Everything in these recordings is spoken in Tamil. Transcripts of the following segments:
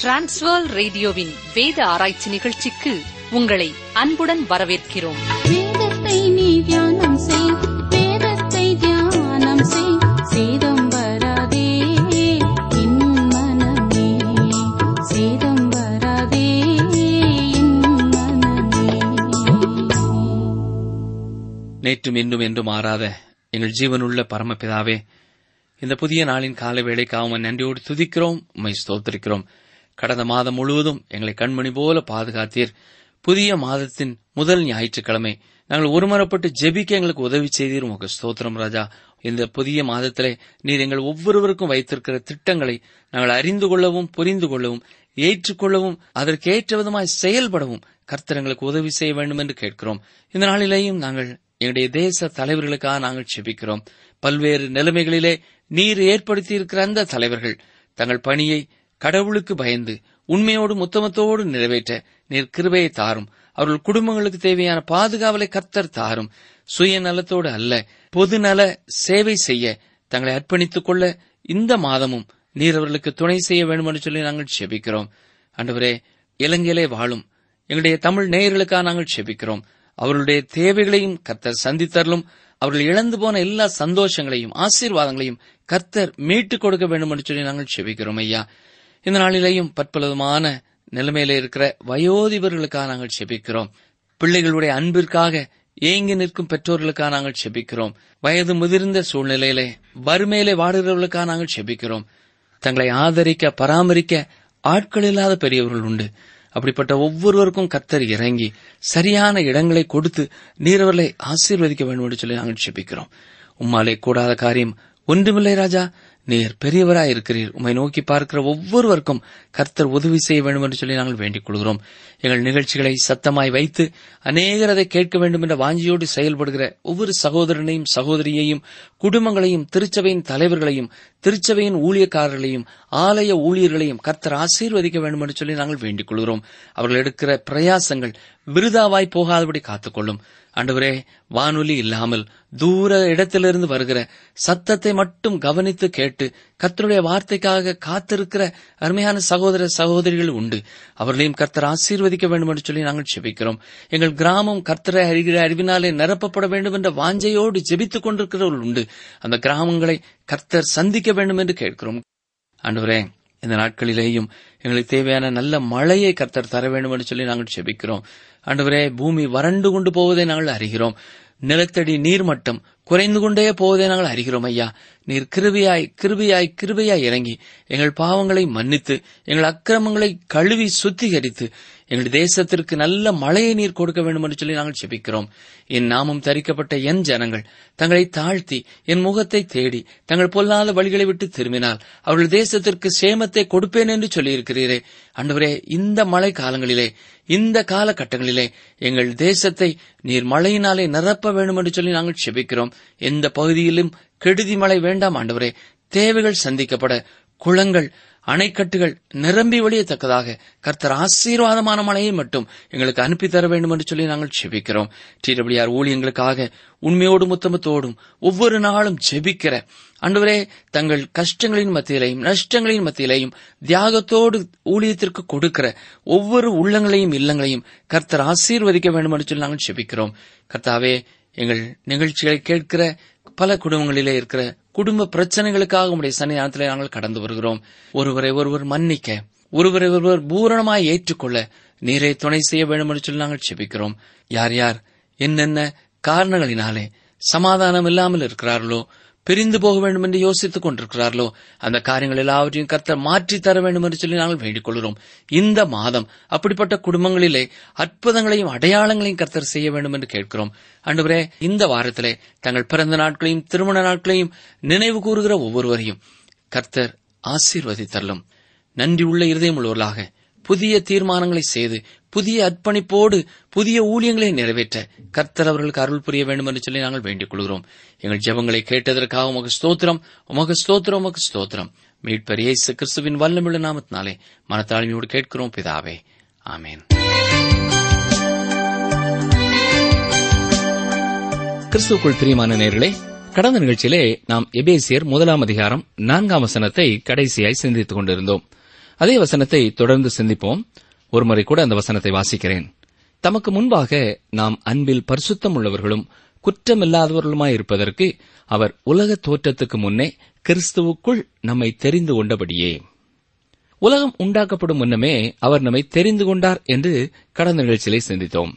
டிரான்ஸ்வர் ரேடியோவின் வேத ஆராய்ச்சி நிகழ்ச்சிக்கு உங்களை அன்புடன் வரவேற்கிறோம் வேதத்தை நீ தியானம் செய் வேதத்தை தியானம் செய் சேதம் வராதே என் மனமே சேதம் வராதே என் மனமே நேற்றும் இன்றும் என்றும் மாறாத எங்கள் ஜீவனுள்ள பரமபிதாவே இந்த புதிய நாளின் கால வேளைக்காக உம்மை நன்றியோடு துதிக்கிறோம் உம்மை ஸ்தோத்திரிக்கிறோம் கடந்த மாதம் முழுவதும் எங்களை கண்மணி போல பாதுகாத்தீர் புதிய மாதத்தின் முதல் ஞாயிற்றுக்கிழமை நாங்கள் ஒருமரப்பட்டு ஜெபிக்க எங்களுக்கு உதவி செய்தீர் உமக்கு ஸ்தோத்திரம் ராஜா இந்த புதிய மாதத்திலே நீர் எங்கள் ஒவ்வொருவருக்கும் வைத்திருக்கிற திட்டங்களை நாங்கள் அறிந்து கொள்ளவும் புரிந்து கொள்ளவும் ஏற்றுக்கொள்ளவும் அதற்கேற்ற விதமாய் செயல்படவும் கர்த்தர் எங்களுக்கு உதவி செய்ய வேண்டும் என்று கேட்கிறோம் இந்த நாளிலேயும் நாங்கள் எங்களுடைய தேச தலைவர்களுக்காக நாங்கள் செபிக்கிறோம் பல்வேறு நிலைமைகளிலே நீர் ஏற்படுத்தி இருக்கிற அந்த தலைவர்கள் தங்கள் பணியை கடவுளுக்கு பயந்து உண்மையோடு முத்தமத்தோடு நிறைவேற்ற நீர் கிருபையை தாரும் அவர்கள் குடும்பங்களுக்கு தேவையான பாதுகாவலை கர்த்தர் தாரும் சுயநலத்தோடு அல்ல பொதுநல சேவை செய்ய தங்களை அர்ப்பணித்துக் கொள்ள இந்த மாதமும் நீர் அவர்களுக்கு துணை செய்ய வேண்டும் என்று சொல்லி நாங்கள் செபிக்கிறோம் ஆண்டவரே இலங்கையிலே வாழும் எங்களுடைய தமிழ் நேயர்களுக்காக நாங்கள் செபிக்கிறோம் அவர்களுடைய தேவைகளையும் கர்த்தர் சந்தித்தரலும் அவர்கள் இழந்து போன எல்லா சந்தோஷங்களையும் ஆசீர்வாதங்களையும் கர்த்தர் மீட்டுக் கொடுக்க வேண்டும் என்று சொல்லி நாங்கள் செபிக்கிறோம் ஐயா இந்த நாளிலேயும் பற்பலவிதமான நிலைமையில இருக்கிற வயோதிபர்களுக்காக நாங்கள் செபிக்கிறோம் பிள்ளைகளுடைய அன்பிற்காக ஏங்கி நிற்கும் பெற்றோர்களுக்காக நாங்கள் செபிக்கிறோம் வயது முதிர்ந்த சூழ்நிலையிலே வறுமையிலே வாடுகிறவர்களுக்காக நாங்கள் செபிக்கிறோம் தங்களை ஆதரிக்க பராமரிக்க ஆட்கள் இல்லாத பெரியவர்கள் உண்டு அப்படிப்பட்ட ஒவ்வொருவருக்கும் கர்த்தர் இறங்கி சரியான இடங்களை கொடுத்து நீரவர்களை ஆசீர்வதிக்க வேண்டும் என்று சொல்லி நாங்கள் செபிக்கிறோம் உம்மாலே கூடாத காரியம் ஒன்றுமில்லை ராஜா நீர் பெரியவராய் இருக்கிறீர் உம்மை நோக்கி பார்க்கிற ஒவ்வொருவருக்கும் கர்த்தர் உதவி செய்ய வேண்டும் என்று சொல்லி நாங்கள் வேண்டிக் கொள்கிறோம் எங்கள் நிகழ்ச்சிகளை சத்தமாய் வைத்து அநேகர் அதை கேட்க வேண்டும் என்ற வாஞ்சியோடு செயல்படுகிற ஒவ்வொரு சகோதரனையும் சகோதரியையும் குடும்பங்களையும் திருச்சபையின் தலைவர்களையும் திருச்சபையின் ஊழியக்காரர்களையும் ஆலய ஊழியர்களையும் கர்த்தர் ஆசீர்வதிக்க வேண்டும் என்று சொல்லி நாங்கள் வேண்டிக் கொள்கிறோம் அவர்கள் எடுக்கிற பிரயாசங்கள் விருதாவாய் போகாதபடி காத்துக்கொள்ளும் ஆண்டவரே வானொலி இல்லாமல் தூர இடத்திலிருந்து வருகிற சத்தத்தை மட்டும் கவனித்து கேட்டு கர்த்தருடைய வார்த்தைக்காக காத்திருக்கிற அருமையான சகோதர சகோதரிகள் உண்டு அவர்களையும் கர்த்தர் ஆசீர்வதிக்க வேண்டும் என்று சொல்லி நாங்கள் செபிக்கிறோம் எங்கள் கிராமம் கர்த்தரை அறிகிற அறிவினாலே நிரப்பப்பட வேண்டும் என்ற வாஞ்சையோடு ஜெபித்துக் கொண்டிருக்கிறவர்கள் உண்டு அந்த கிராமங்களை கர்த்தர் சந்திக்க வேண்டும் என்று கேட்கிறோம் ஆண்டவரே இந்த நாட்களிலேயும் எங்களுக்கு தேவையான நல்ல மழையை கர்த்தர் தர வேண்டும் என்று சொல்லி நாங்கள் செபிக்கிறோம் ஆண்டவரே பூமி வறண்டு கொண்டு போவதை நாங்கள் அறிகிறோம் நிலத்தடி நீர்மட்டம் குறைந்து கொண்டே போவதை நாங்கள் அறிகிறோம் ஐயா நீர் கிருபியாய் கிருபியாய் கிருபையாய் இறங்கி எங்கள் பாவங்களை மன்னித்து எங்கள் அக்கிரமங்களை கழுவி சுத்திகரித்து எங்கள் தேசத்திற்கு நல்ல மழையை நீர் கொடுக்க வேண்டும் என்று சொல்லி நாங்கள் செபிக்கிறோம் என் நாமம் தரிக்கப்பட்ட என் ஜனங்கள் தங்களை தாழ்த்தி என் முகத்தை தேடி தங்கள் பொல்லாத வழிகளை விட்டு திரும்பினால் அவர்கள் தேசத்திற்கு சேமத்தை கொடுப்பேன் என்று சொல்லியிருக்கிறீரே அன்றுவரே இந்த மழை காலங்களிலே இந்த காலகட்டங்களிலே எங்கள் தேசத்தை நீர் மழையினாலே நிரப்ப வேண்டும் என்று சொல்லி நாங்கள் செபிக்கிறோம் எந்த பகுதியிலும் கெடுதி மழை வேண்டாம் ஆண்டவரே தேவைகள் சந்திக்கப்பட குளங்கள் அணைக்கட்டுகள் நிரம்பி வழியத்தக்கதாக கர்த்தர் ஆசீர்வாதமான மழையை மட்டும் எங்களுக்கு அனுப்பி தர வேண்டும் என்று சொல்லி நாங்கள் செபிக்கிறோம் டிடபிள்யூஆர் ஊழியங்களுக்காக உண்மையோடும் உத்தமத்தோடும் ஒவ்வொரு நாளும் ஜெபிக்கிற அன்றுவரே தங்கள் கஷ்டங்களின் மத்தியிலையும் நஷ்டங்களின் மத்தியிலையும் தியாகத்தோடு ஊழியத்திற்கு கொடுக்கிற ஒவ்வொரு உள்ளங்களையும் இல்லங்களையும் கர்த்தர் ஆசீர்வதிக்க வேண்டும் என்று சொல்லி நாங்கள் செபிக்கிறோம் கர்த்தாவே எங்கள் நிகழ்ச்சிகளை கேட்கிற பல குடும்பங்களிலே இருக்கிற குடும்ப பிரச்சனைகளுக்காக உடைய சன்னிதானத்திலே நாங்கள் கடந்து வருகிறோம் ஒருவரை ஒருவர் மன்னிக்க ஒருவரை ஒருவர் பூரணமாய் ஏற்றுக்கொள்ள நீரை துணை செய்ய வேண்டும் என்று சொல்லி நாங்கள் செபிக்கிறோம் யார் யார் என்னென்ன காரணங்களினாலே சமாதானம் இல்லாமல் இருக்கிறார்களோ பிரிந்து போக வேண்டும் என்று யோசித்துக் கொண்டிருக்கிறார்களோ அந்த காரியங்கள் எல்லாவற்றையும் கர்த்தர் மாற்றி தர வேண்டும் என்று சொல்லி நாங்கள் வேண்டிக் கொள்கிறோம் இந்த மாதம் அப்படிப்பட்ட குடும்பங்களிலே அற்புதங்களையும் அடையாளங்களையும் கர்த்தர் செய்ய வேண்டும் என்று கேட்கிறோம் அன்றுவரே இந்த வாரத்திலே தங்கள் பிறந்த நாட்களையும் திருமண நாட்களையும் நினைவு கூறுகிற ஒவ்வொருவரையும் கர்த்தர் ஆசீர்வதித்தள்ளும் நன்றி உள்ள இருதயம் உள்ளவர்களாக புதிய தீர்மானங்களை செய்து புதிய அர்ப்பணிப்போடு புதிய ஊழியங்களை நிறைவேற்ற கர்த்தர் அவர்களுக்கு அருள் புரிய வேண்டும் என்று சொல்லி நாங்கள் வேண்டிக் கொள்கிறோம் எங்கள் ஜெபங்களை கேட்டதற்காக உமக்கு ஸ்தோத்திரம் உமக்கு ஸ்தோத்திரம் உமக்கு ஸ்தோத்திரம் மீட்பர் இயேசு கிறிஸ்துவின் வல்லமுள்ள நாமத்தினாலே மனத்தாழ்மையோடு கேட்கிறோம் பிதாவே ஆமேன் கிறிஸ்துக்குள் பிரியமான நேர்களே கடந்த நிகழ்ச்சியிலே நாம் எபேசியர் முதலாம் அதிகாரம் நான்காம் வசனத்தை கடைசியாய் சிந்தித்துக் கொண்டிருந்தோம் அதே வசனத்தை தொடர்ந்து சிந்திப்போம் ஒருமுறை கூட அந்த வசனத்தை வாசிக்கிறேன் தமக்கு முன்பாக நாம் அன்பில் பரிசுத்தம் உள்ளவர்களும் குற்றமில்லாதவர்களுமாயிருப்பதற்கு அவர் உலக தோற்றத்துக்கு முன்னே கிறிஸ்துவுக்குள் நம்மை தெரிந்து கொண்டபடியே உலகம் உண்டாக்கப்படும் முன்னமே அவர் நம்மை தெரிந்து கொண்டார் என்று கடந்த நிகழ்ச்சியிலே சிந்தித்தோம்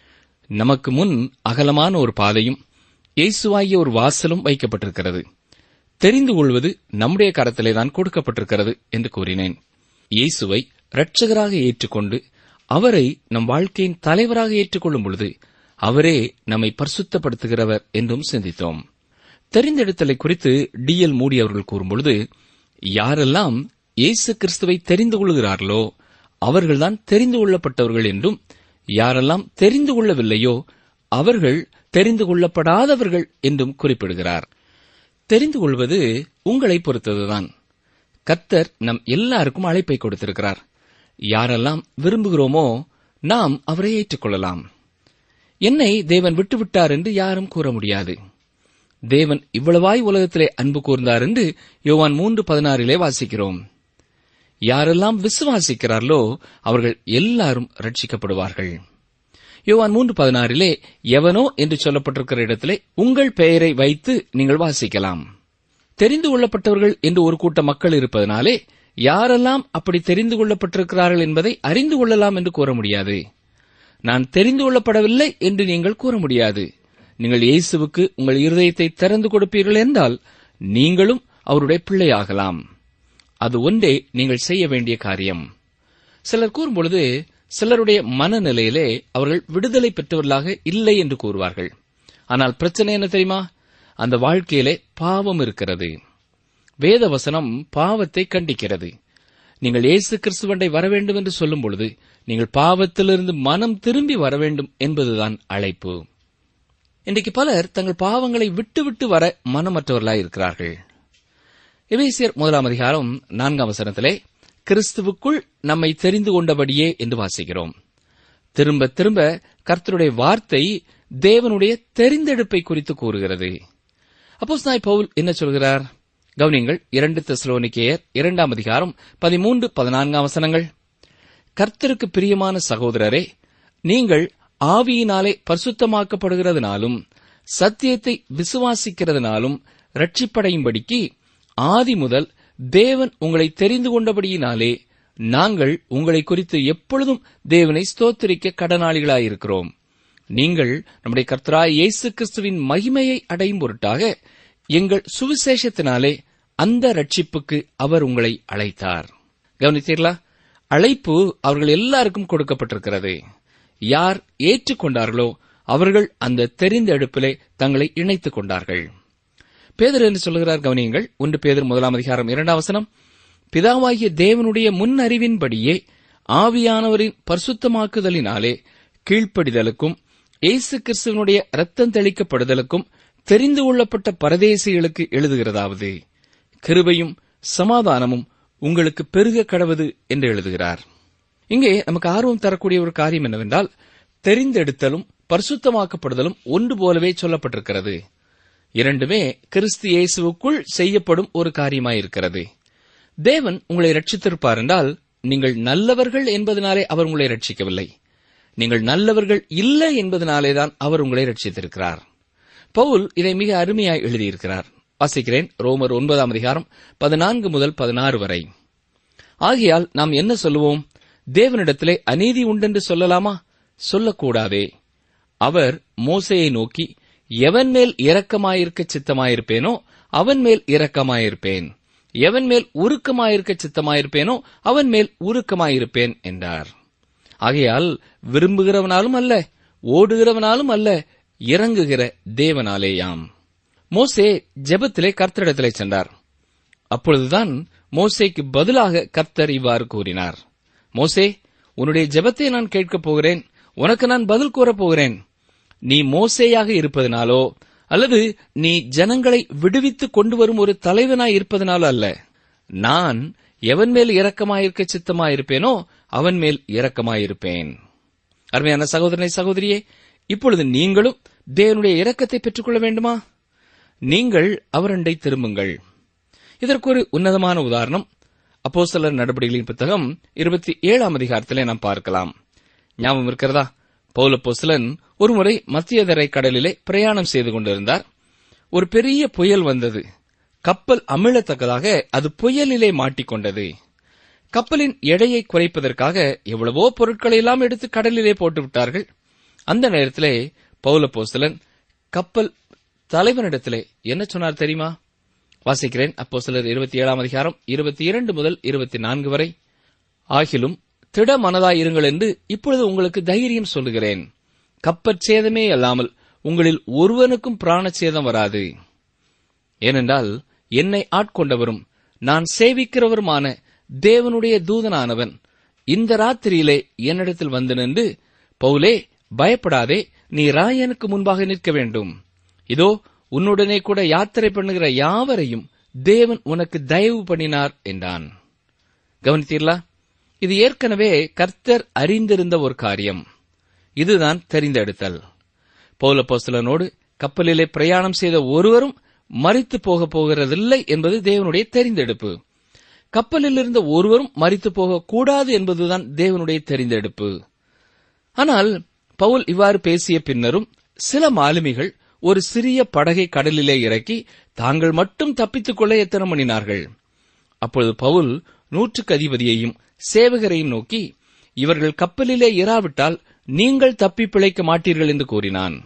நமக்கு முன் அகலமான ஒரு பாதையும் இயேசுவாகிய ஒரு வாசலும் வைக்கப்பட்டிருக்கிறது தெரிந்து கொள்வது நம்முடைய கரத்திலே தான் கொடுக்கப்பட்டிருக்கிறது என்று கூறினேன் இயேசுவை இரட்சகராக ஏற்றுக்கொண்டு அவரை நம் வாழ்க்கையின் தலைவராக ஏற்றுக்கொள்ளும் பொழுது அவரே நம்மை பரிசுத்தப்படுத்துகிறவர் என்றும் சிந்தித்தோம் தெரிந்தெடுத்தலை குறித்து டி எல் மூடி அவர்கள் கூறும்பொழுது யாரெல்லாம் இயேசு கிறிஸ்துவை தெரிந்து கொள்கிறார்களோ அவர்கள்தான் தெரிந்து கொள்ளப்பட்டவர்கள் என்றும் யாரெல்லாம் தெரிந்து கொள்ளவில்லையோ அவர்கள் தெரிந்து கொள்ளப்படாதவர்கள் என்றும் குறிப்பிடுகிறார் தெரிந்து கொள்வது உங்களை பொறுத்ததுதான் கர்த்தர் நம் எல்லாருக்கும் அழைப்பை கொடுத்திருக்கிறார் யாரெல்லாம் விரும்புகிறோமோ நாம் அவரை ஏற்றுக்கொள்ளலாம் என்னை தேவன் விட்டுவிட்டார் என்று யாரும் கூற முடியாது தேவன் இவ்வளவாய் உலகத்திலே அன்பு கூர்ந்தார் என்று யோவான் மூன்று பதினாறிலே வாசிக்கிறோம் யாரெல்லாம் விசுவாசிக்கிறார்களோ அவர்கள் எல்லாரும் ரட்சிக்கப்படுவார்கள் யோவான் மூன்று பதினாறிலே எவனோ என்று சொல்லப்பட்டிருக்கிற இடத்திலே உங்கள் பெயரை வைத்து நீங்கள் வாசிக்கலாம் தெரிந்து கொள்ளப்பட்டவர்கள் என்று ஒரு கூட்ட மக்கள் இருப்பதனாலே யாரெல்லாம் அப்படி தெரிந்து கொள்ளப்பட்டிருக்கிறார்கள் என்பதை அறிந்து கொள்ளலாம் என்று கூற முடியாது நான் தெரிந்து கொள்ளப்படவில்லை என்று நீங்கள் கூற முடியாது நீங்கள் இயேசுவுக்கு உங்கள் இருதயத்தை திறந்து கொடுப்பீர்கள் என்றால் நீங்களும் அவருடைய பிள்ளையாகலாம் அது ஒன்றே நீங்கள் செய்ய வேண்டிய காரியம் சிலர் கூறும்பொழுது சிலருடைய மனநிலையிலே அவர்கள் விடுதலை பெற்றவர்களாக இல்லை என்று கூறுவார்கள் ஆனால் பிரச்சனை என்ன தெரியுமா அந்த வாழ்க்கையிலே பாவம் இருக்கிறது வேத வசனம் பாவத்தை கண்டிக்கிறது நீங்கள் இயேசு கிறிஸ்துவண்டை வர வேண்டும் என்று சொல்லும் பொழுது நீங்கள் பாவத்திலிருந்து மனம் திரும்பி வர வேண்டும் என்பதுதான் அழைப்பு இன்றைக்கு பலர் தங்கள் பாவங்களை விட்டுவிட்டு வர மனமற்றவர்களாய் இருக்கிறார்கள் எபேசியர் முதலாம் அதிகாரம் நான்காம் வசனத்திலே கிறிஸ்துவுக்குள் நம்மை தெரிந்து கொண்டபடியே என்று வாசிக்கிறோம் திரும்ப திரும்ப கர்த்தருடைய வார்த்தை தேவனுடைய தெரிந்தெடுப்பை குறித்து கூறுகிறது அப்போஸ் நாய் பவுல் என்ன சொல்கிறார் கவனியங்கள் இரண்டு தெசலோனிக்கேயர் இரண்டாம் அதிகாரம் பதிமூன்று பதினான்காம் வசனங்கள் கர்த்தருக்கு பிரியமான சகோதரரே நீங்கள் ஆவியினாலே பரிசுத்தமாக்கப்படுகிறதுனாலும் சத்தியத்தை விசுவாசிக்கிறதுனாலும் ரட்சிப்படையும்படிக்கு ஆதி முதல் தேவன் உங்களை தெரிந்து கொண்டபடியினாலே நாங்கள் உங்களை குறித்து எப்பொழுதும் தேவனை ஸ்தோத்திரிக்க கடனாளிகளாயிருக்கிறோம் நீங்கள் நம்முடைய கர்த்தராய் இயேசு கிறிஸ்துவின் மகிமையை அடையும் பொருட்டாக எங்கள் சுவிசேஷத்தினாலே அந்த ரட்சிப்புக்கு அவர் உங்களை அழைத்தார் கவனித்தீர்களா அழைப்பு அவர்கள் எல்லாருக்கும் கொடுக்கப்பட்டிருக்கிறது யார் ஏற்றுக்கொண்டார்களோ அவர்கள் அந்த தெரிந்த எடுப்பிலே தங்களை இணைத்துக் கொண்டார்கள் பேதர் என்று சொல்கிறார் கவனியுங்கள் ஒன்று பேதர் முதலாம் அதிகாரம் இரண்டாம் வசனம் பிதாவாகிய தேவனுடைய முன் அறிவின்படியே ஆவியானவரின் பரிசுத்தமாக்குதலினாலே கீழ்ப்படிதலுக்கும் இயேசு கிறிஸ்துவனுடைய ரத்தம் தெளிக்கப்படுதலுக்கும் தெரிந்து கொள்ளப்பட்ட பரதேசிகளுக்கு எழுதுகிறதாவது கிருபையும் சமாதானமும் உங்களுக்கு பெருக கடவது என்று எழுதுகிறார் இங்கே நமக்கு ஆர்வம் தரக்கூடிய ஒரு காரியம் என்னவென்றால் தெரிந்தெடுத்தலும் பரிசுத்தமாக்கப்படுதலும் ஒன்று போலவே சொல்லப்பட்டிருக்கிறது இரண்டுமே கிறிஸ்து இயேசுவுக்குள் செய்யப்படும் ஒரு காரியமாயிருக்கிறது தேவன் உங்களை ரட்சித்திருப்பார் என்றால் நீங்கள் நல்லவர்கள் என்பதனாலே அவர் உங்களை ரட்சிக்கவில்லை நீங்கள் நல்லவர்கள் இல்லை என்பதனாலேதான் அவர் உங்களை ரட்சித்திருக்கிறார் பவுல் இதை மிக அருமையாய் எழுதியிருக்கிறார் வாசிக்கிறேன் ரோமர் ஒன்பதாம் அதிகாரம் பதினான்கு முதல் பதினாறு வரை ஆகையால் நாம் என்ன சொல்லுவோம் தேவனிடத்திலே அநீதி உண்டென்று சொல்லலாமா சொல்லக்கூடாதே அவர் மோசையை நோக்கி எவன் மேல் இரக்கமாயிருக்க சித்தமாயிருப்பேனோ அவன் மேல் இரக்கமாயிருப்பேன் எவன் மேல் உருக்கமாயிருக்க சித்தமாயிருப்பேனோ அவன் மேல் உருக்கமாயிருப்பேன் என்றார் ஆகையால் விரும்புகிறவனாலும் அல்ல ஓடுகிறவனாலும் அல்ல இறங்குகிற தேவனாலேயாம் மோசே ஜெபத்திலே கர்த்தரிடத்திலே சென்றார் அப்பொழுதுதான் மோசேக்கு பதிலாக கர்த்தர் இவ்வாறு கூறினார் மோசே உன்னுடைய ஜெபத்தை நான் கேட்கப் போகிறேன் உனக்கு நான் பதில் கூறப் போகிறேன் நீ மோசேயாக இருப்பதனாலோ அல்லது நீ ஜனங்களை விடுவித்து கொண்டு வரும் ஒரு தலைவனாய் இருப்பதனாலோ அல்ல நான் எவன் மேல் இரக்கமாயிருக்க சித்தமாயிருப்பேனோ அவன் மேல் இரக்கமாயிருப்பேன் அருமையான சகோதரனை சகோதரியே இப்பொழுது நீங்களும் தேவனுடைய இரக்கத்தை பெற்றுக்கொள்ள வேண்டுமா நீங்கள் அவரண்டை திரும்புங்கள் இதற்கு ஒரு உன்னதமான உதாரணம் அப்போஸ்தலர் நடவடிக்கைகளின் புத்தகம் இருபத்தி ஏழாம் அதிகாரத்திலே நாம் பார்க்கலாம் ஞாபகம் இருக்கிறதா பௌலப்போஸ்தலன் ஒருமுறை மத்தியதரை கடலிலே பிரயாணம் செய்து கொண்டிருந்தார் ஒரு பெரிய புயல் வந்தது கப்பல் அமிழத்தக்கதாக அது புயலிலே மாட்டிக்கொண்டது கப்பலின் எடையை குறைப்பதற்காக எவ்வளவோ பொருட்களை எல்லாம் எடுத்து கடலிலே போட்டு விட்டார்கள் அந்த நேரத்திலே பௌலப்போஸ்தலன் கப்பல் தலைவனிடத்திலே என்ன சொன்னார் தெரியுமா வாசிக்கிறேன் அப்போ சிலர் இருபத்தி ஏழாம் அதிகாரம் இருபத்தி இரண்டு முதல் இருபத்தி நான்கு வரை ஆகிலும் திட மனதாயிருங்கள் என்று இப்பொழுது உங்களுக்கு தைரியம் சொல்லுகிறேன் கப்பற் சேதமே அல்லாமல் உங்களில் ஒருவனுக்கும் பிராண சேதம் வராது ஏனென்றால் என்னை ஆட்கொண்டவரும் நான் சேவிக்கிறவருமான தேவனுடைய தூதனானவன் இந்த ராத்திரியிலே என்னிடத்தில் வந்து நின்று பவுலே பயப்படாதே நீ ராயனுக்கு முன்பாக நிற்க வேண்டும் இதோ உன்னுடனே கூட யாத்திரை பண்ணுகிற யாவரையும் தேவன் உனக்கு தயவு பண்ணினார் என்றான் கவனித்தீர்களா இது ஏற்கனவே கர்த்தர் அறிந்திருந்த ஒரு காரியம் இதுதான் தெரிந்தெடுத்தல் பௌலப்போஸ்தலனோடு கப்பலிலே பிரயாணம் செய்த ஒருவரும் மறித்து போக போகிறதில்லை என்பது தேவனுடைய தெரிந்தெடுப்பு கப்பலில் இருந்த ஒருவரும் மறித்து போகக்கூடாது என்பதுதான் தேவனுடைய தெரிந்தெடுப்பு ஆனால் பவுல் இவ்வாறு பேசிய பின்னரும் சில மாலுமிகள் ஒரு சிறிய படகை கடலிலே இறக்கி தாங்கள் மட்டும் தப்பித்துக் கொள்ள எத்தனம் பண்ணினார்கள் அப்பொழுது பவுல் நூற்றுக்கு அதிபதியையும் சேவகரையும் நோக்கி இவர்கள் கப்பலிலே இராவிட்டால் நீங்கள் தப்பி பிழைக்க மாட்டீர்கள் என்று கூறினான்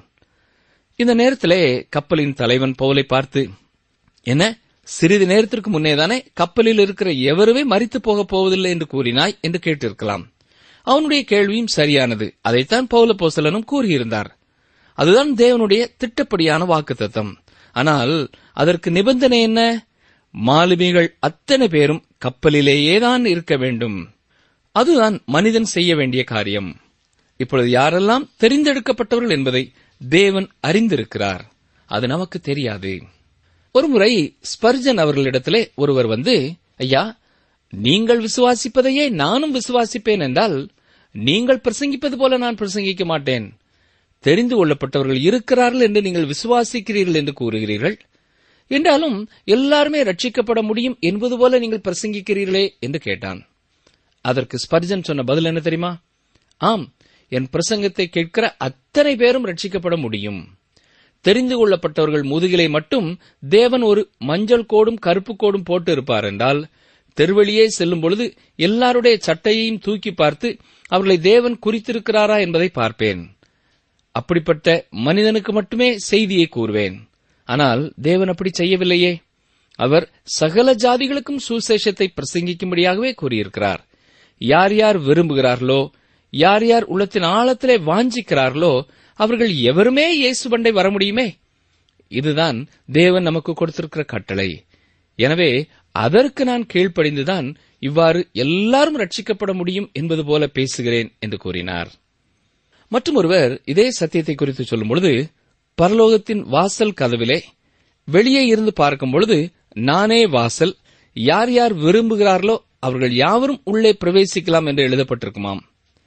இந்த நேரத்திலே கப்பலின் தலைவன் பவுலை பார்த்து என்ன சிறிது நேரத்திற்கு முன்னேதானே கப்பலில் இருக்கிற எவருமே மறித்து போகப் போவதில்லை என்று கூறினாய் என்று கேட்டிருக்கலாம் அவனுடைய கேள்வியும் சரியானது அதைத்தான் பௌல போசலனும் கூறியிருந்தார் அதுதான் தேவனுடைய திட்டப்படியான வாக்குத்தத்தம் ஆனால் அதற்கு நிபந்தனை என்ன மாலுமிகள் அத்தனை பேரும் கப்பலிலேயேதான் இருக்க வேண்டும் அதுதான் மனிதன் செய்ய வேண்டிய காரியம் இப்பொழுது யாரெல்லாம் தெரிந்தெடுக்கப்பட்டவர்கள் என்பதை தேவன் அறிந்திருக்கிறார் அது நமக்கு தெரியாது ஒருமுறை ஸ்பர்ஜன் அவர்களிடத்திலே ஒருவர் வந்து ஐயா நீங்கள் விசுவாசிப்பதையே நானும் விசுவாசிப்பேன் என்றால் நீங்கள் பிரசங்கிப்பது போல நான் பிரசங்கிக்க மாட்டேன் தெரிந்து கொள்ளப்பட்டவர்கள் இருக்கிறார்கள் என்று நீங்கள் விசுவாசிக்கிறீர்கள் என்று கூறுகிறீர்கள் என்றாலும் எல்லாருமே ரட்சிக்கப்பட முடியும் என்பது போல நீங்கள் பிரசங்கிக்கிறீர்களே என்று கேட்டான் அதற்கு ஸ்பர்ஜன் சொன்ன பதில் என்ன தெரியுமா ஆம் என் பிரசங்கத்தை கேட்கிற அத்தனை பேரும் ரட்சிக்கப்பட முடியும் தெரிந்து கொள்ளப்பட்டவர்கள் முதுகிலை மட்டும் தேவன் ஒரு மஞ்சள் கோடும் கருப்பு கோடும் போட்டு இருப்பார் என்றால் தெருவழியே செல்லும் பொழுது எல்லாருடைய சட்டையையும் தூக்கி பார்த்து அவர்களை தேவன் குறித்திருக்கிறாரா என்பதை பார்ப்பேன் அப்படிப்பட்ட மனிதனுக்கு மட்டுமே செய்தியை கூறுவேன் ஆனால் தேவன் அப்படி செய்யவில்லையே அவர் சகல ஜாதிகளுக்கும் சுசேஷத்தை பிரசங்கிக்கும்படியாகவே கூறியிருக்கிறார் யார் யார் விரும்புகிறார்களோ யார் யார் உள்ளத்தின் ஆழத்திலே வாஞ்சிக்கிறார்களோ அவர்கள் எவருமே இயேசு பண்டை வர முடியுமே இதுதான் தேவன் நமக்கு கொடுத்திருக்கிற கட்டளை எனவே அதற்கு நான் கீழ்ப்படிந்துதான் இவ்வாறு எல்லாரும் ரட்சிக்கப்பட முடியும் என்பது போல பேசுகிறேன் என்று கூறினார் மற்றும் ஒருவர் இதே சத்தியத்தை குறித்து சொல்லும் பொழுது பரலோகத்தின் வாசல் கதவிலே வெளியே இருந்து பார்க்கும் பொழுது நானே வாசல் யார் யார் விரும்புகிறார்களோ அவர்கள் யாவரும் உள்ளே பிரவேசிக்கலாம் என்று எழுதப்பட்டிருக்குமாம்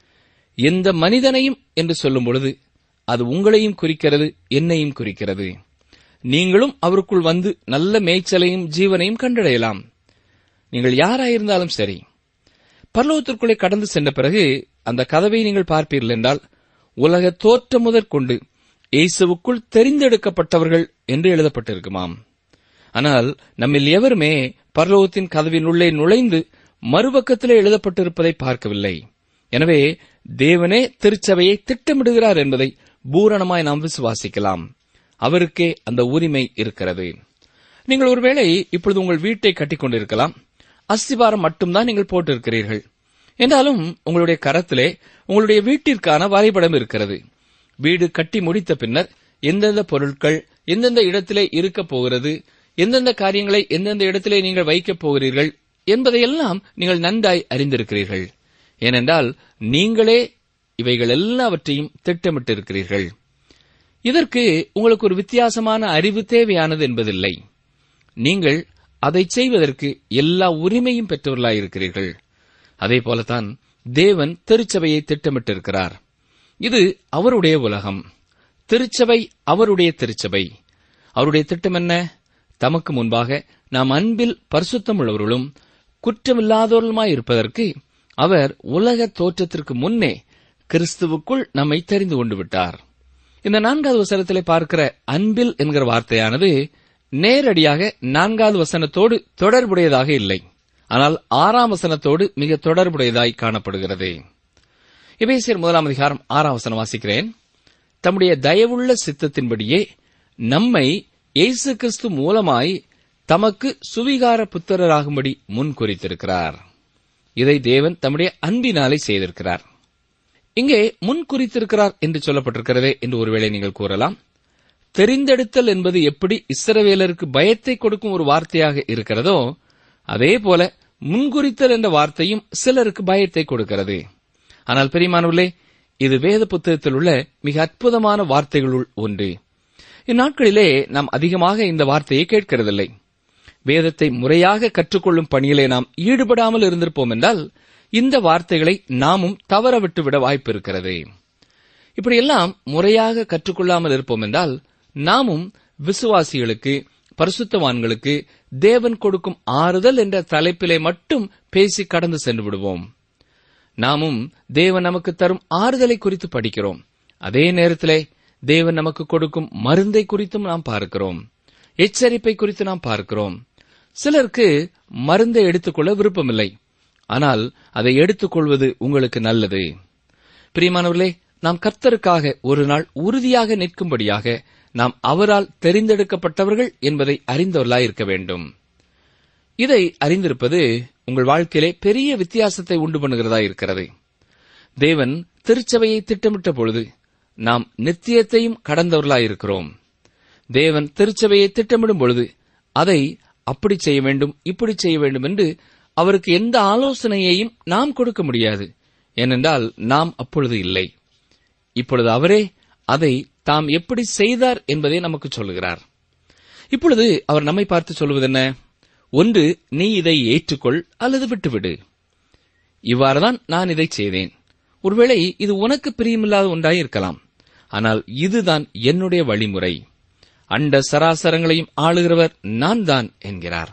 எந்த மனிதனையும் என்று சொல்லும் பொழுது அது உங்களையும் குறிக்கிறது என்னையும் குறிக்கிறது நீங்களும் அவருக்குள் வந்து நல்ல மேய்ச்சலையும் ஜீவனையும் கண்டடையலாம் நீங்கள் யாராயிருந்தாலும் சரி பரலோகத்திற்குள்ளே கடந்து சென்ற பிறகு அந்த கதவை நீங்கள் பார்ப்பீர்கள் என்றால் உலக தோற்றம் முதற்கொண்டு இயேசுவுக்குள் தெரிந்தெடுக்கப்பட்டவர்கள் என்று எழுதப்பட்டிருக்குமாம் ஆனால் நம்மில் எவருமே பரலோகத்தின் கதவின் உள்ளே நுழைந்து மறுபக்கத்திலே எழுதப்பட்டிருப்பதை பார்க்கவில்லை எனவே தேவனே திருச்சபையை திட்டமிடுகிறார் என்பதை பூரணமாய் நாம் விசுவாசிக்கலாம் அவருக்கே அந்த உரிமை இருக்கிறது நீங்கள் ஒருவேளை இப்பொழுது உங்கள் வீட்டை கட்டிக் கொண்டிருக்கலாம் அஸ்திபாரம் மட்டும்தான் நீங்கள் போட்டிருக்கிறீர்கள் என்றாலும் உங்களுடைய கரத்திலே உங்களுடைய வீட்டிற்கான வரைபடம் இருக்கிறது வீடு கட்டி முடித்த பின்னர் எந்தெந்த பொருட்கள் எந்தெந்த இடத்திலே இருக்கப் போகிறது எந்தெந்த காரியங்களை எந்தெந்த இடத்திலே நீங்கள் வைக்கப் போகிறீர்கள் என்பதையெல்லாம் நீங்கள் நன்றாய் அறிந்திருக்கிறீர்கள் ஏனென்றால் நீங்களே இவைகள் எல்லாவற்றையும் திட்டமிட்டிருக்கிறீர்கள் இதற்கு உங்களுக்கு ஒரு வித்தியாசமான அறிவு தேவையானது என்பதில்லை நீங்கள் அதை செய்வதற்கு எல்லா உரிமையும் பெற்றவர்களாயிருக்கிறீர்கள் அதே போலத்தான் தேவன் திருச்சபையை திட்டமிட்டிருக்கிறார் இது அவருடைய உலகம் திருச்சபை அவருடைய திருச்சபை அவருடைய திட்டம் என்ன தமக்கு முன்பாக நாம் அன்பில் பரிசுத்தம் உள்ளவர்களும் குற்றமில்லாதவர்களுமாய் இருப்பதற்கு அவர் உலக தோற்றத்திற்கு முன்னே கிறிஸ்துவுக்குள் நம்மை தெரிந்து கொண்டு விட்டார் இந்த நான்காவது வசனத்திலே பார்க்கிற அன்பில் என்கிற வார்த்தையானது நேரடியாக நான்காவது வசனத்தோடு தொடர்புடையதாக இல்லை ஆனால் ஆறாம் வசனத்தோடு மிக தொடர்புடையதாய் காணப்படுகிறது எபேசியர் முதலாம் அதிகாரம் ஆறாம் வசனம் வாசிக்கிறேன் தம்முடைய தயவுள்ள சித்தத்தின்படியே நம்மை இயேசு கிறிஸ்து மூலமாய் தமக்கு சுவிகார புத்திரராகும்படி முன் குறித்திருக்கிறார் இதை தேவன் தம்முடைய அன்பினாலே செய்திருக்கிறார் இங்கே முன் குறித்திருக்கிறார் என்று சொல்லப்பட்டிருக்கிறதே என்று ஒருவேளை நீங்கள் கூறலாம் தெரிந்தெடுத்தல் என்பது எப்படி இஸ்ரவேலருக்கு பயத்தை கொடுக்கும் ஒரு வார்த்தையாக இருக்கிறதோ அதே போல முன்குறித்தல் என்ற வார்த்தையும் சிலருக்கு பயத்தை கொடுக்கிறது ஆனால் பெரியமானவர்களே இது வேத புத்தகத்தில் உள்ள மிக அற்புதமான வார்த்தைகளுள் ஒன்று இந்நாட்களிலே நாம் அதிகமாக இந்த வார்த்தையை கேட்கிறதில்லை வேதத்தை முறையாக கற்றுக்கொள்ளும் பணியிலே நாம் ஈடுபடாமல் இருந்திருப்போம் என்றால் இந்த வார்த்தைகளை நாமும் தவற விட்டுவிட வாய்ப்பு இருக்கிறது இப்படியெல்லாம் முறையாக கற்றுக்கொள்ளாமல் இருப்போம் என்றால் நாமும் விசுவாசிகளுக்கு பரிசுத்தவான்களுக்கு தேவன் கொடுக்கும் ஆறுதல் என்ற தலைப்பிலே மட்டும் பேசி கடந்து சென்று விடுவோம் நாமும் தேவன் நமக்கு தரும் ஆறுதலை குறித்து படிக்கிறோம் அதே நேரத்திலே தேவன் நமக்கு கொடுக்கும் மருந்தை குறித்தும் நாம் பார்க்கிறோம் எச்சரிப்பை குறித்து நாம் பார்க்கிறோம் சிலருக்கு மருந்தை எடுத்துக்கொள்ள விருப்பமில்லை ஆனால் அதை எடுத்துக்கொள்வது உங்களுக்கு நல்லது பிரியமானவர்களே நாம் கர்த்தருக்காக ஒரு நாள் உறுதியாக நிற்கும்படியாக நாம் அவரால் தெரிந்தெடுக்கப்பட்டவர்கள் என்பதை அறிந்தவர்களாய் இருக்க வேண்டும் இதை அறிந்திருப்பது உங்கள் வாழ்க்கையிலே பெரிய வித்தியாசத்தை உண்டு பண்ணுகிறதா இருக்கிறது தேவன் திருச்சபையை திட்டமிட்ட பொழுது நாம் நித்தியத்தையும் கடந்தவர்களாயிருக்கிறோம் தேவன் திருச்சபையை திட்டமிடும் பொழுது அதை அப்படி செய்ய வேண்டும் இப்படி செய்ய வேண்டும் என்று அவருக்கு எந்த ஆலோசனையையும் நாம் கொடுக்க முடியாது ஏனென்றால் நாம் அப்பொழுது இல்லை இப்பொழுது அவரே அதை தாம் எப்படி செய்தார் என்பதை நமக்கு சொல்லுகிறார் இப்பொழுது அவர் நம்மை பார்த்து சொல்வது என்ன ஒன்று நீ இதை ஏற்றுக்கொள் அல்லது விட்டுவிடு இவ்வாறுதான் நான் இதை செய்தேன் ஒருவேளை இது உனக்கு பிரியமில்லாத ஒன்றாய் இருக்கலாம் ஆனால் இதுதான் என்னுடைய வழிமுறை அண்ட சராசரங்களையும் ஆளுகிறவர் நான் தான் என்கிறார்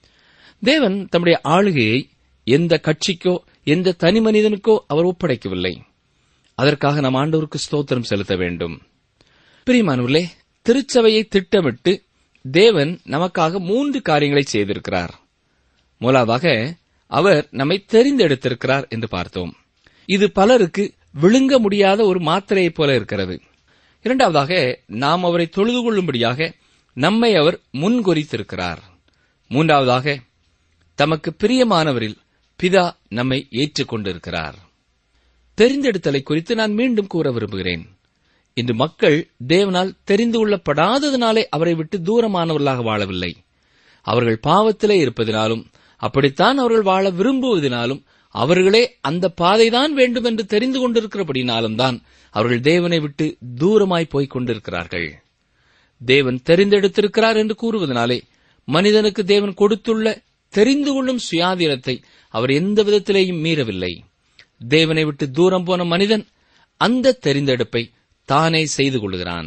தேவன் தம்முடைய ஆளுகையை எந்த கட்சிக்கோ எந்த தனி மனிதனுக்கோ அவர் ஒப்படைக்கவில்லை அதற்காக நம் ஆண்டவருக்கு ஸ்தோத்திரம் செலுத்த வேண்டும் பிரியமானவர்களே திருச்சபையை திட்டமிட்டு தேவன் நமக்காக மூன்று காரியங்களை செய்திருக்கிறார் முதலாவதாக அவர் நம்மை தெரிந்தெடுத்திருக்கிறார் என்று பார்த்தோம் இது பலருக்கு விழுங்க முடியாத ஒரு மாத்திரையைப் போல இருக்கிறது இரண்டாவதாக நாம் அவரை தொழுது கொள்ளும்படியாக நம்மை அவர் முன்குறித்திருக்கிறார் மூன்றாவதாக தமக்கு பிரியமானவரில் பிதா நம்மை ஏற்றுக்கொண்டிருக்கிறார் தெரிந்தெடுத்தலை குறித்து நான் மீண்டும் கூற விரும்புகிறேன் இன்று மக்கள் தேவனால் தெரிந்து கொள்ளப்படாததினாலே அவரை விட்டு தூரமானவர்களாக வாழவில்லை அவர்கள் பாவத்திலே இருப்பதினாலும் அப்படித்தான் அவர்கள் வாழ விரும்புவதினாலும் அவர்களே அந்த பாதைதான் வேண்டும் என்று தெரிந்து கொண்டிருக்கிறபடினாலும் தான் அவர்கள் தேவனை விட்டு தூரமாய் போய்க் கொண்டிருக்கிறார்கள் தேவன் தெரிந்தெடுத்திருக்கிறார் என்று கூறுவதனாலே மனிதனுக்கு தேவன் கொடுத்துள்ள தெரிந்து கொள்ளும் சுயாதீனத்தை அவர் எந்த விதத்திலேயும் மீறவில்லை தேவனை விட்டு தூரம் போன மனிதன் அந்த தெரிந்தெடுப்பை தானே செய்து கொள்கிறான்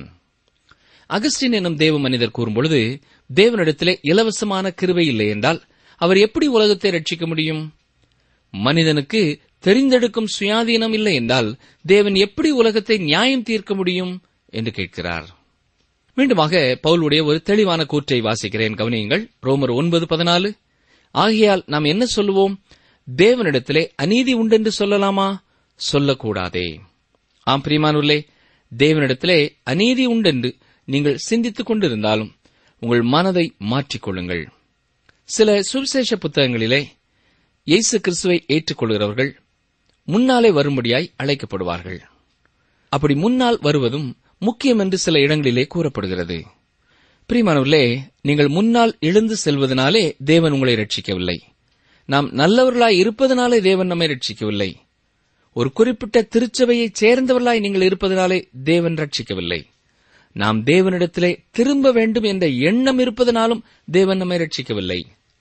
அகஸ்டின் எனும் தேவ மனிதர் கூறும்பொழுது தேவனிடத்திலே இலவசமான கிருபை இல்லை என்றால் அவர் எப்படி உலகத்தை ரட்சிக்க முடியும் மனிதனுக்கு தெரிந்தெடுக்கும் சுயாதீனம் இல்லை என்றால் தேவன் எப்படி உலகத்தை நியாயம் தீர்க்க முடியும் என்று கேட்கிறார் மீண்டுமாக பவுலுடைய ஒரு தெளிவான கூற்றை வாசிக்கிறேன் கவனியுங்கள் ரோமர் ஒன்பது பதினாலு ஆகையால் நாம் என்ன சொல்லுவோம் தேவனிடத்திலே அநீதி உண்டென்று சொல்லலாமா சொல்லக்கூடாதே ஆம் பிரியமானுள்ளே தேவனிடத்திலே அநீதி உண்டென்று நீங்கள் சிந்தித்துக் கொண்டிருந்தாலும் உங்கள் மனதை மாற்றிக்கொள்ளுங்கள் சில சுவிசேஷ புத்தகங்களிலே இயேசு கிறிஸ்துவை ஏற்றுக்கொள்கிறவர்கள் முன்னாலே வரும்படியாய் அழைக்கப்படுவார்கள் அப்படி முன்னால் வருவதும் முக்கியம் என்று சில இடங்களிலே கூறப்படுகிறது பிரியமானவர்களே நீங்கள் முன்னால் எழுந்து செல்வதனாலே தேவன் உங்களை ரட்சிக்கவில்லை நாம் நல்லவர்களாய் இருப்பதனாலே தேவன் நம்மை ரட்சிக்கவில்லை ஒரு குறிப்பிட்ட திருச்சபையைச் சேர்ந்தவர்களாய் நீங்கள் இருப்பதனாலே தேவன் ரட்சிக்கவில்லை நாம் தேவனிடத்திலே திரும்ப வேண்டும் என்ற எண்ணம் இருப்பதனாலும் தேவன் நம்மை ரட்சிக்கவில்லை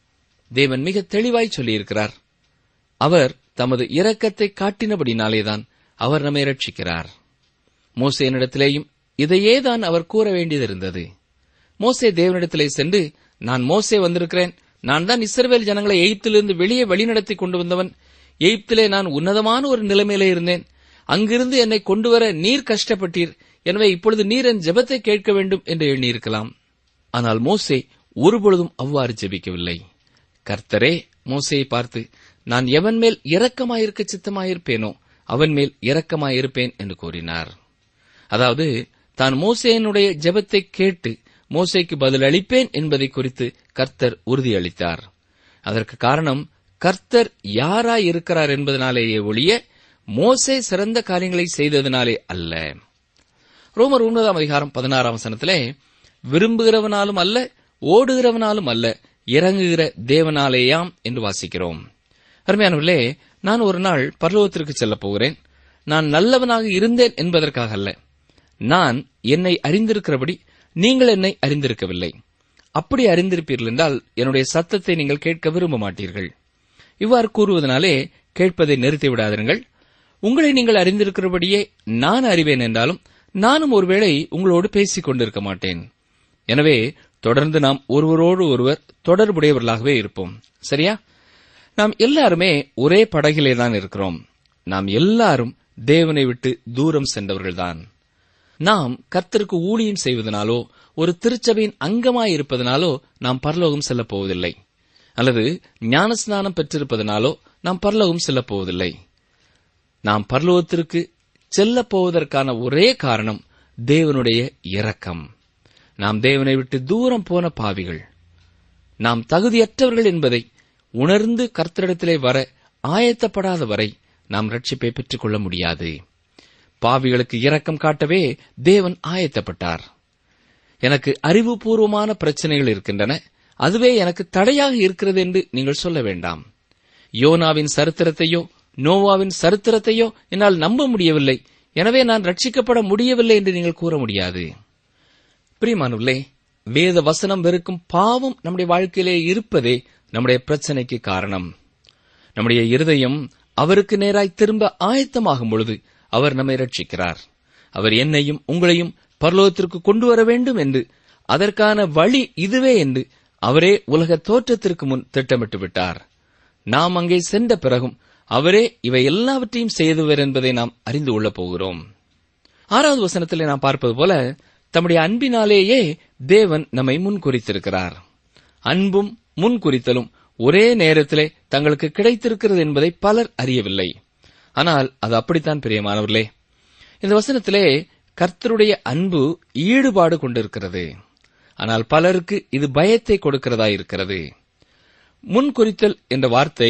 தேவன் மிக தெளிவாய் சொல்லியிருக்கிறார் அவர் தமது இரக்கத்தை காட்டினபடினாலேதான் அவர் நம்மை ரட்சிக்கிறார் மோசேனிடத்திலேயும் இதையே தான் அவர் கூற வேண்டியதிருந்தது மோசே தேவனிடத்திலே சென்று நான் மோசே வந்திருக்கிறேன் நான் தான் இஸ்ரவேல் ஜனங்களை எகிப்திலிருந்து வெளியே வழிநடத்தி கொண்டு வந்தவன் எகிப்திலே நான் உன்னதமான ஒரு நிலைமையிலே இருந்தேன் அங்கிருந்து என்னை கொண்டு வர நீர் கஷ்டப்பட்டீர் எனவே இப்பொழுது நீர் என் ஜெபத்தை கேட்க வேண்டும் என்று எண்ணியிருக்கலாம் ஆனால் மோசே ஒருபொழுதும் அவ்வாறு ஜெபிக்கவில்லை கர்த்தரே மோசேயை பார்த்து நான் எவன் மேல் இரக்கமாயிருக்க சித்தமாயிருப்பேனோ அவன் மேல் இரக்கமாயிருப்பேன் என்று கூறினார் அதாவது தான் மோசேயனுடைய ஜெபத்தை கேட்டு மோசேக்கு பதில் அளிப்பேன் என்பதை குறித்து கர்த்தர் உறுதியளித்தார் அதற்கு காரணம் கர்த்தர் யாராய் இருக்கிறார் என்பதனாலேயே ஒழிய மோசே சிறந்த காரியங்களை செய்ததினாலே அல்ல ரோமர் ஒன்பதாம் அதிகாரம் பதினாறாம் வசனத்திலே விரும்புகிறவனாலும் அல்ல ஓடுகிறவனாலும் அல்ல இறங்குகிற தேவனாலேயாம் என்று வாசிக்கிறோம் அருமையானவர்களே நான் ஒரு நாள் பரலோகத்திற்கு செல்லப் போகிறேன் நான் நல்லவனாக இருந்தேன் என்பதற்காக அல்ல நான் என்னை அறிந்திருக்கிறபடி நீங்கள் என்னை அறிந்திருக்கவில்லை அப்படி அறிந்திருப்பீர்கள் என்றால் என்னுடைய சத்தத்தை நீங்கள் கேட்க விரும்ப மாட்டீர்கள் இவ்வாறு கூறுவதனாலே கேட்பதை நிறுத்தி விடாதிருங்கள் உங்களை நீங்கள் அறிந்திருக்கிறபடியே நான் அறிவேன் என்றாலும் நானும் ஒருவேளை உங்களோடு பேசிக் கொண்டிருக்க மாட்டேன் எனவே தொடர்ந்து நாம் ஒருவரோடு ஒருவர் தொடர்புடையவர்களாகவே இருப்போம் சரியா நாம் எல்லாருமே ஒரே படகிலே தான் இருக்கிறோம் நாம் எல்லாரும் தேவனை விட்டு தூரம் சென்றவர்கள்தான் நாம் கர்த்தருக்கு ஊழியம் செய்வதனாலோ ஒரு திருச்சபையின் அங்கமாயிருப்பதனாலோ நாம் பரலோகம் செல்லப் போவதில்லை அல்லது ஞானஸ்நானம் பெற்றிருப்பதனாலோ நாம் பரலோகம் செல்லப் போவதில்லை நாம் பரலோகத்திற்கு செல்லப் போவதற்கான ஒரே காரணம் தேவனுடைய இரக்கம் நாம் தேவனை விட்டு தூரம் போன பாவிகள் நாம் தகுதியற்றவர்கள் என்பதை உணர்ந்து கர்த்தரிடத்திலே வர ஆயத்தப்படாத வரை நாம் ரட்சிப்பை பெற்றுக் கொள்ள முடியாது பாவிகளுக்கு இரக்கம் காட்டவே தேவன் ஆயத்தப்பட்டார் எனக்கு அறிவுபூர்வமான பிரச்சனைகள் இருக்கின்றன அதுவே எனக்கு தடையாக இருக்கிறது என்று நீங்கள் சொல்ல வேண்டாம் யோனாவின் சரித்திரத்தையோ நோவாவின் சரித்திரத்தையோ என்னால் நம்ப முடியவில்லை எனவே நான் ரட்சிக்கப்பட முடியவில்லை என்று நீங்கள் கூற முடியாது பிரியமானுள்ளே வேத வசனம் வெறுக்கும் பாவம் நம்முடைய வாழ்க்கையிலே இருப்பதே நம்முடைய பிரச்சனைக்கு காரணம் நம்முடைய இருதயம் அவருக்கு நேராய் திரும்ப ஆயத்தமாகும் பொழுது அவர் நம்மை ரட்சிக்கிறார் அவர் என்னையும் உங்களையும் பரலோகத்திற்கு கொண்டு வர வேண்டும் என்று அதற்கான வழி இதுவே என்று அவரே உலக தோற்றத்திற்கு முன் திட்டமிட்டு விட்டார் நாம் அங்கே சென்ற பிறகும் அவரே இவை எல்லாவற்றையும் செய்தவர் என்பதை நாம் அறிந்து கொள்ளப் போகிறோம் ஆறாவது வசனத்திலே நாம் பார்ப்பது போல தம்முடைய அன்பினாலேயே தேவன் நம்மை முன்குறித்திருக்கிறார் அன்பும் முன்குறித்தலும் ஒரே நேரத்திலே தங்களுக்கு கிடைத்திருக்கிறது என்பதை பலர் அறியவில்லை ஆனால் அது அப்படித்தான் பிரியமானவர்களே இந்த வசனத்திலே கர்த்தருடைய அன்பு ஈடுபாடு கொண்டிருக்கிறது ஆனால் பலருக்கு இது பயத்தை கொடுக்கிறதா இருக்கிறது முன்குறித்தல் என்ற வார்த்தை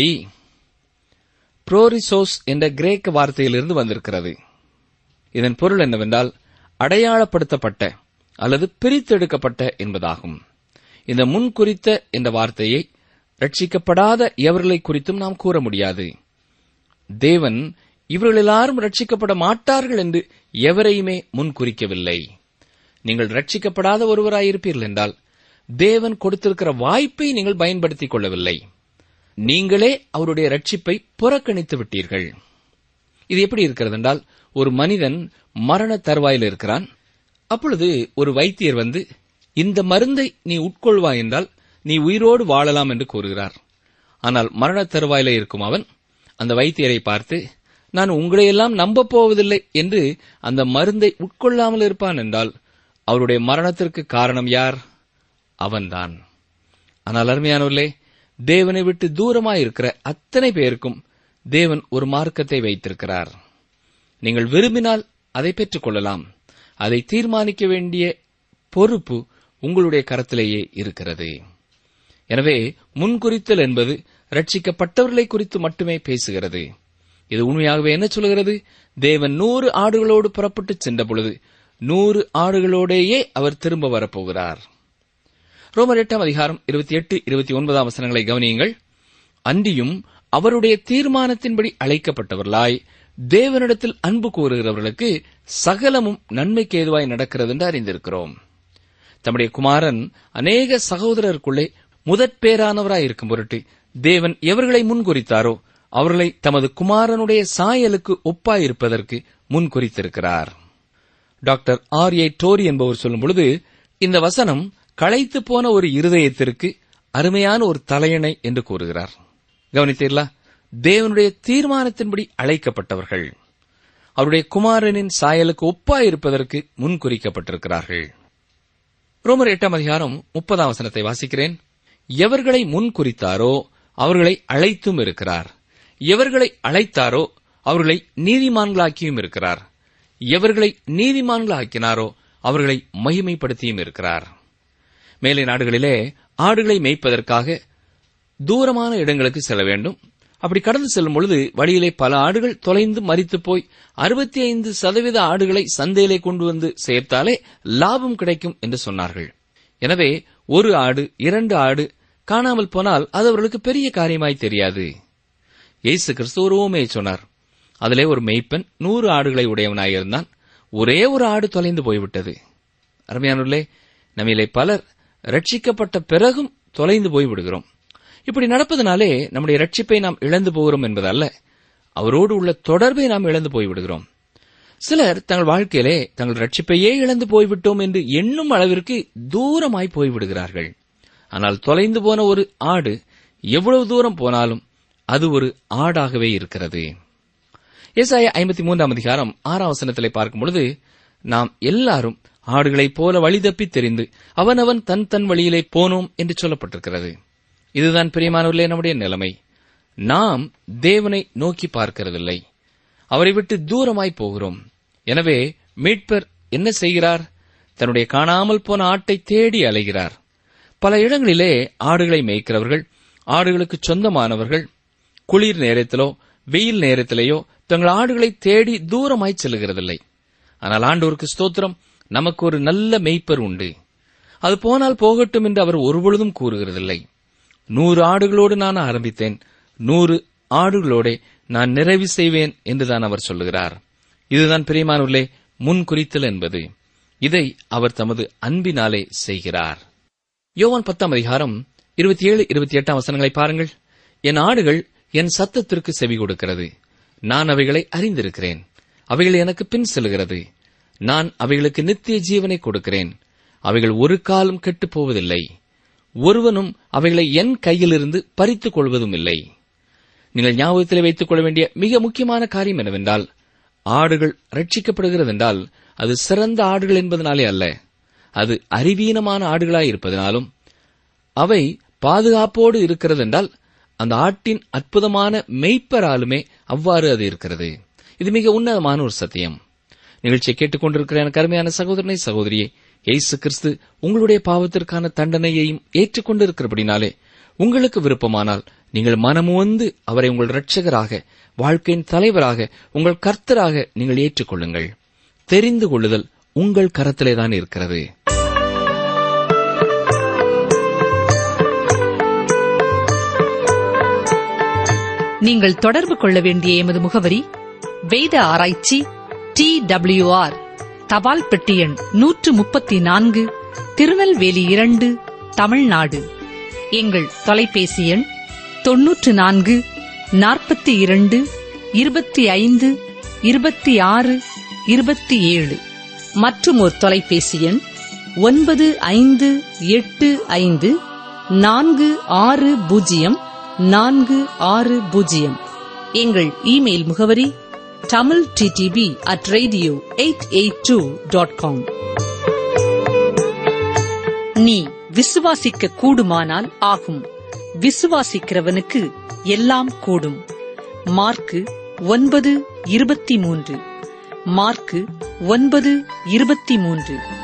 புரோரிசோஸ் என்ற கிரேக்க வார்த்தையிலிருந்து வந்திருக்கிறது இதன் பொருள் என்னவென்றால் அடையாளப்படுத்தப்பட்ட அல்லது பிரித்தெடுக்கப்பட்ட என்பதாகும் இந்த முன்குறித்த என்ற வார்த்தையை ரட்சிக்கப்படாத எவர்களை குறித்தும் நாம் கூற முடியாது தேவன் இவர்கள் எல்லாரும் ரட்சிக்கப்பட மாட்டார்கள் என்று எவரையுமே முன்குறிக்கவில்லை நீங்கள் ரட்சிக்கப்படாத ஒருவராயிருப்பீர்கள் என்றால் தேவன் கொடுத்திருக்கிற வாய்ப்பை நீங்கள் பயன்படுத்திக் கொள்ளவில்லை நீங்களே அவருடைய ரட்சிப்பை புறக்கணித்து விட்டீர்கள் இது எப்படி இருக்கிறது என்றால் ஒரு மனிதன் மரண தருவாயில் இருக்கிறான் அப்பொழுது ஒரு வைத்தியர் வந்து இந்த மருந்தை நீ உட்கொள்வாய் என்றால் நீ உயிரோடு வாழலாம் என்று கூறுகிறார் ஆனால் மரண தருவாயில இருக்கும் அவன் அந்த வைத்தியரை பார்த்து நான் உங்களையெல்லாம் நம்பப் போவதில்லை என்று அந்த மருந்தை உட்கொள்ளாமல் இருப்பான் என்றால் அவருடைய மரணத்திற்கு காரணம் யார் அவன்தான் ஆனால் அருமையானவர்களே தேவனை விட்டு தூரமாயிருக்கிற அத்தனை பேருக்கும் தேவன் ஒரு மார்க்கத்தை வைத்திருக்கிறார் நீங்கள் விரும்பினால் அதை பெற்றுக் கொள்ளலாம் அதை தீர்மானிக்க வேண்டிய பொறுப்பு உங்களுடைய கரத்திலேயே இருக்கிறது எனவே முன்குறித்தல் என்பது ரட்சிக்கப்பட்டவர்களை குறித்து மட்டுமே பேசுகிறது இது உண்மையாகவே என்ன சொல்கிறது தேவன் நூறு ஆடுகளோடு புறப்பட்டுச் சென்ற பொழுது நூறு ஆடுகளோடேயே அவர் திரும்ப வரப்போகிறார் ரோமர் எட்டாம் அதிகாரம் இருபத்தி எட்டு இருபத்தி ஒன்பதாம் வசனங்களை கவனியுங்கள் அன்றியும் அவருடைய தீர்மானத்தின்படி அழைக்கப்பட்டவர்களாய் தேவனிடத்தில் அன்பு கூறுகிறவர்களுக்கு சகலமும் நன்மைக்கு ஏதுவாய் நடக்கிறது என்று அறிந்திருக்கிறோம் தம்முடைய குமாரன் அநேக சகோதரருக்குள்ளே முதற் பேரானவராய் இருக்கும் பொருட்டு தேவன் எவர்களை முன்குறித்தாரோ அவர்களை தமது குமாரனுடைய சாயலுக்கு ஒப்பாயிருப்பதற்கு முன்குறித்திருக்கிறார் டாக்டர் ஆர் ஏ டோரி என்பவர் சொல்லும் பொழுது இந்த வசனம் களைத்து போன ஒரு இருதயத்திற்கு அருமையான ஒரு தலையணை என்று கூறுகிறார் கவனித்தீர்களா தேவனுடைய தீர்மானத்தின்படி அழைக்கப்பட்டவர்கள் அவருடைய குமாரனின் சாயலுக்கு ஒப்பாயிருப்பதற்கு முன்குறிக்கப்பட்டிருக்கிறார்கள் ரோமர் எட்டாம் அதிகாரம் முப்பதாம் வசனத்தை வாசிக்கிறேன் எவர்களை முன் குறித்தாரோ அவர்களை அழைத்தும் இருக்கிறார் எவர்களை அழைத்தாரோ அவர்களை நீதிமான்களாக்கியும் இருக்கிறார் எவர்களை நீதிமான்களாக்கினாரோ அவர்களை மகிமைப்படுத்தியும் இருக்கிறார் மேலை நாடுகளிலே ஆடுகளை மேய்ப்பதற்காக தூரமான இடங்களுக்கு செல்ல வேண்டும் அப்படி கடந்து செல்லும் பொழுது வழியிலே பல ஆடுகள் தொலைந்து மறித்து போய் அறுபத்தி ஐந்து சதவீத ஆடுகளை சந்தையிலே கொண்டு வந்து சேர்த்தாலே லாபம் கிடைக்கும் என்று சொன்னார்கள் எனவே ஒரு ஆடு இரண்டு ஆடு காணாமல் போனால் அது அவர்களுக்கு பெரிய காரியமாய் தெரியாது இயேசு கிறிஸ்து ஒரு ஊமையை சொன்னார் அதிலே ஒரு மெய்ப்பெண் நூறு ஆடுகளை உடையவனாயிருந்தான் ஒரே ஒரு ஆடு தொலைந்து போய்விட்டது அருமையானுள்ளே நம்மிலே பலர் ரட்சிக்கப்பட்ட பிறகும் தொலைந்து போய்விடுகிறோம் இப்படி நடப்பதனாலே நம்முடைய ரட்சிப்பை நாம் இழந்து போகிறோம் என்பதல்ல அவரோடு உள்ள தொடர்பை நாம் இழந்து போய்விடுகிறோம் சிலர் தங்கள் வாழ்க்கையிலே தங்கள் ரட்சிப்பையே இழந்து போய்விட்டோம் என்று எண்ணும் அளவிற்கு தூரமாய் போய்விடுகிறார்கள் ஆனால் தொலைந்து போன ஒரு ஆடு எவ்வளவு தூரம் போனாலும் அது ஒரு ஆடாகவே இருக்கிறது ஏசாய ஐம்பத்தி மூன்றாம் அதிகாரம் ஆறாம் வசனத்திலே பார்க்கும் பொழுது நாம் எல்லாரும் ஆடுகளைப் போல வழி தப்பி தெரிந்து அவனவன் தன் தன் வழியிலே போனோம் என்று சொல்லப்பட்டிருக்கிறது இதுதான் பிரியமானவர்களே நம்முடைய நிலைமை நாம் தேவனை நோக்கி பார்க்கிறதில்லை அவரை விட்டு தூரமாய் போகிறோம் எனவே மீட்பர் என்ன செய்கிறார் தன்னுடைய காணாமல் போன ஆட்டை தேடி அலைகிறார் பல இடங்களிலே ஆடுகளை மேய்க்கிறவர்கள் ஆடுகளுக்கு சொந்தமானவர்கள் குளிர் நேரத்திலோ வெயில் நேரத்திலேயோ தங்கள் ஆடுகளை தேடி தூரமாய் செல்லுகிறதில்லை ஆனால் ஆண்டோருக்கு ஸ்தோத்திரம் நமக்கு ஒரு நல்ல மெய்ப்பர் உண்டு அது போனால் போகட்டும் என்று அவர் ஒருபொழுதும் கூறுகிறதில்லை நூறு ஆடுகளோடு நான் ஆரம்பித்தேன் நூறு ஆடுகளோடே நான் நிறைவு செய்வேன் என்றுதான் அவர் சொல்லுகிறார் இதுதான் பிரியமானவர்களே முன் குறித்தல் என்பது இதை அவர் தமது அன்பினாலே செய்கிறார் யோவான் பத்தாம் அதிகாரம் இருபத்தி ஏழு இருபத்தி எட்டாம் வசனங்களை பாருங்கள் என் ஆடுகள் என் சத்தத்திற்கு செவி கொடுக்கிறது நான் அவைகளை அறிந்திருக்கிறேன் அவைகள் எனக்கு பின் செல்கிறது நான் அவைகளுக்கு நித்திய ஜீவனை கொடுக்கிறேன் அவைகள் ஒரு காலம் கெட்டுப் போவதில்லை ஒருவனும் அவைகளை என் கையிலிருந்து பறித்துக் கொள்வதும் இல்லை நீங்கள் ஞாபகத்தில் வைத்துக் கொள்ள வேண்டிய மிக முக்கியமான காரியம் என்னவென்றால் ஆடுகள் ரட்சிக்கப்படுகிறது என்றால் அது சிறந்த ஆடுகள் என்பதனாலே அல்ல அது அறிவீனமான ஆடுகளாய் இருப்பதனாலும் அவை பாதுகாப்போடு இருக்கிறது என்றால் அந்த ஆட்டின் அற்புதமான மெய்ப்பராலுமே அவ்வாறு அது இருக்கிறது இது மிக உன்னதமான ஒரு சத்தியம் நிகழ்ச்சியை கேட்டுக்கொண்டிருக்கிற எனக்கு அருமையான சகோதரனை சகோதரியே இயேசு கிறிஸ்து உங்களுடைய பாவத்திற்கான தண்டனையையும் ஏற்றுக்கொண்டிருக்கிறபடினாலே உங்களுக்கு விருப்பமானால் நீங்கள் மனமுவந்து அவரை உங்கள் இரட்சகராக வாழ்க்கையின் தலைவராக உங்கள் கர்த்தராக நீங்கள் ஏற்றுக்கொள்ளுங்கள் தெரிந்து கொள்ளுதல் உங்கள் கரத்திலேதான் இருக்கிறது நீங்கள் தொடர்பு கொள்ள வேண்டிய எமது முகவரி வேத ஆராய்ச்சி டி ஆர் தபால் பெட்டி எண் நூற்று முப்பத்தி நான்கு திருநெல்வேலி இரண்டு தமிழ்நாடு எங்கள் தொலைபேசி எண் தொன்னூற்று நான்கு நாற்பத்தி இரண்டு இருபத்தி ஐந்து இருபத்தி ஆறு இருபத்தி ஏழு மற்றும் ஒரு தொலைபேசி எண் ஒன்பது ஐந்து எட்டு ஐந்து நான்கு ஆறு பூஜ்ஜியம் நான்கு ஆறு பூஜ்ஜியம் எங்கள் இமெயில் முகவரி Tamil DTP at radio eight eight two dot com நீ விசுவாசிக்க கூடுமானால் ஆகும் விசுவாசிக்கிறவனுக்கு எல்லாம் கூடும் மார்க்கு ஒன்பது இருபத்தி மூன்று மார்க்கு ஒன்பது இருபத்தி மூன்று